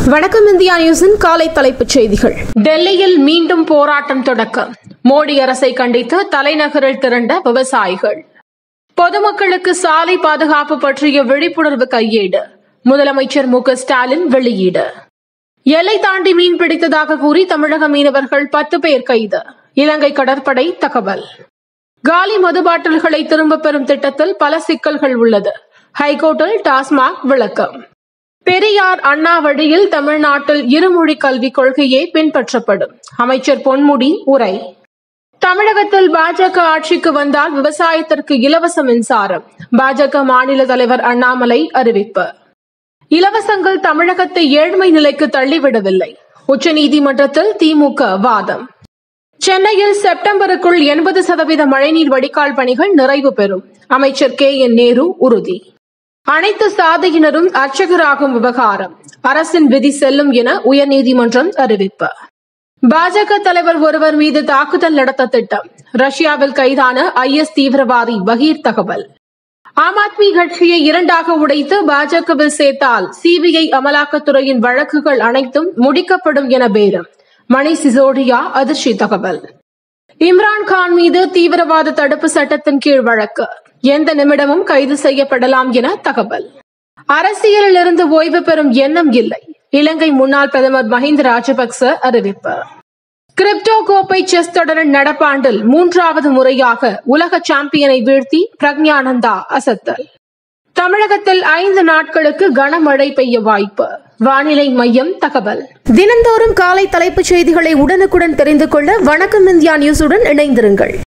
வணக்கம் இந்தியா நியூஸின் காலை தலைப்புச் செய்திகள் டெல்லியில் மீண்டும் போராட்டம் தொடக்கம் மோடி அரசை கண்டித்து தலைநகரில் திரண்ட விவசாயிகள் பொதுமக்களுக்கு சாலை பாதுகாப்பு பற்றிய விழிப்புணர்வு கையேடு முதலமைச்சர் மு க ஸ்டாலின் வெளியீடு எல்லை தாண்டி மீன் பிடித்ததாக கூறி தமிழக மீனவர்கள் பத்து பேர் கைது இலங்கை கடற்படை தகவல் காலி மது பாட்டில்களை திரும்பப் பெறும் திட்டத்தில் பல சிக்கல்கள் உள்ளது ஹைகோர்ட்டில் டாஸ்மாக் விளக்கம் பெரியார் அண்ணா வழியில் தமிழ்நாட்டில் இருமொழி கல்விக் கொள்கையே பின்பற்றப்படும் அமைச்சர் பொன்முடி உரை தமிழகத்தில் பாஜக ஆட்சிக்கு வந்தால் விவசாயத்திற்கு இலவச மின்சாரம் பாஜக மாநில தலைவர் அண்ணாமலை அறிவிப்பு இலவசங்கள் தமிழகத்தை ஏழ்மை நிலைக்கு தள்ளிவிடவில்லை உச்சநீதிமன்றத்தில் திமுக வாதம் சென்னையில் செப்டம்பருக்குள் எண்பது சதவீத மழைநீர் வடிகால் பணிகள் நிறைவு பெறும் அமைச்சர் கே என் நேரு உறுதி அனைத்து சாதியினரும் அர்ச்சகராகும் விவகாரம் அரசின் விதி செல்லும் என உயர்நீதிமன்றம் அறிவிப்பு பாஜக தலைவர் ஒருவர் மீது தாக்குதல் நடத்த திட்டம் ரஷ்யாவில் கைதான ஐஎஸ் தீவிரவாதி பகீர் தகவல் ஆம் ஆத்மி கட்சியை இரண்டாக உடைத்து பாஜகவில் சேர்த்தால் சிபிஐ அமலாக்கத்துறையின் வழக்குகள் அனைத்தும் முடிக்கப்படும் என பேரம் மணி சிசோடியா அதிர்ச்சி தகவல் இம்ரான் கான் மீது தீவிரவாத தடுப்பு சட்டத்தின் கீழ் வழக்கு எந்த நிமிடமும் கைது செய்யப்படலாம் என தகவல் அரசியலில் இருந்து ஓய்வு பெறும் எண்ணம் இல்லை இலங்கை முன்னாள் பிரதமர் மஹிந்த ராஜபக்ச அறிவிப்பு கிரிப்டோ கோப்பை செஸ் தொடரின் நடப்பாண்டில் மூன்றாவது முறையாக உலக சாம்பியனை வீழ்த்தி பிரக்ஞானந்தா அசத்தல் தமிழகத்தில் ஐந்து நாட்களுக்கு கனமழை பெய்ய வாய்ப்பு வானிலை மையம் தகவல் தினந்தோறும் காலை தலைப்புச் செய்திகளை உடனுக்குடன் தெரிந்து கொள்ள வணக்கம் இந்தியா நியூஸுடன் இணைந்திருங்கள்